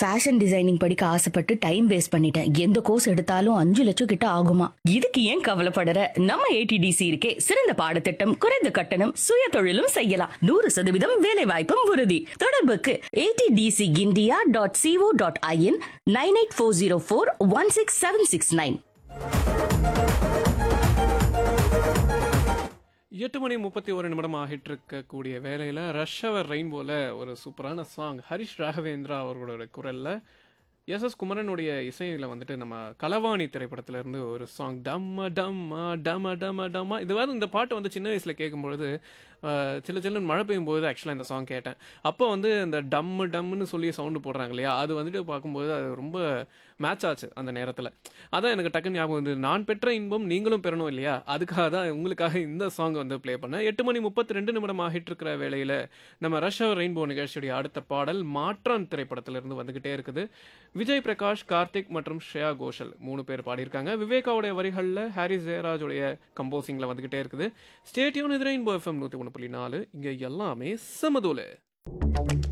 fashion designing படிக்க ஆசைப்பட்டு time waste பண்ணிட்டேன் எந்த கோர்ஸ் எடுத்தாலும் அஞ்சு லட்சம் கிட்ட ஆகுமா இதுக்கு ஏன் கவலைப்படற நம்ம ஏடிடிசி இருக்கே சிறந்த பாடத்திட்டம் குறைந்த கட்டணம் சுய தொழிலும் செய்யலாம் நூறு சதவீதம் வேலை வாய்ப்பும் உறுதி தொடர்புக்கு ATDC India dot C O dot I N nine eight four zero four one six seven six nine எட்டு மணி முப்பத்தி ஒரு நிமிடம் ஆகிட்டு இருக்கக்கூடிய வேலையில் ரஷ்வர் ரெயின்போல ஒரு சூப்பரான சாங் ஹரிஷ் ராகவேந்திரா அவர்களோட குரலில் எஸ் எஸ் குமரனுடைய இசையில் வந்துட்டு நம்ம கலவாணி திரைப்படத்துல இருந்து ஒரு சாங் டம்ம டம்மா டம டம டம்மா இது வந்து இந்த பாட்டு வந்து சின்ன வயசில் கேட்கும்பொழுது அஹ், சில சின்ன மழை பெய்யும் போது ஆக்சுவலாக இந்த சாங் கேட்டேன் அப்போ வந்து இந்த டம்மு டம்முன்னு சொல்லி சவுண்டு போடுறாங்க இல்லையா அது வந்துட்டு பார்க்கும்போது அது ரொம்ப மேட்ச் ஆச்சு அந்த நேரத்தில் அதான் எனக்கு டக்குன்னு ஞாபகம் வந்து நான் பெற்ற இன்பம் நீங்களும் பெறணும் இல்லையா அதுக்காக தான் உங்களுக்காக இந்த சாங் வந்து ப்ளே பண்ணேன் எட்டு மணி முப்பத்தி ரெண்டு நிமிடம் ஆகிட்டு இருக்கிற வேளையில் நம்ம ரஷ் ரெயின்போ நிகழ்ச்சியுடைய அடுத்த பாடல் மாற்றான் திரைப்படத்திலிருந்து வந்துகிட்டே இருக்குது விஜய் பிரகாஷ் கார்த்திக் மற்றும் ஸ்ரேயா கோஷல் மூணு பேர் பாடியிருக்காங்க விவேகாவுடைய வரிகளில் ஹாரிஸ் ஜெயராஜுடைய கம்போசிங்கில் வந்துகிட்டே இருக்குது ஸ்டேட்யூன் இது ரெயின்போ எஃப்எம் நூற்றி ஒன்று புள்ளி நாலு இங்கே எல்லாமே சமதூல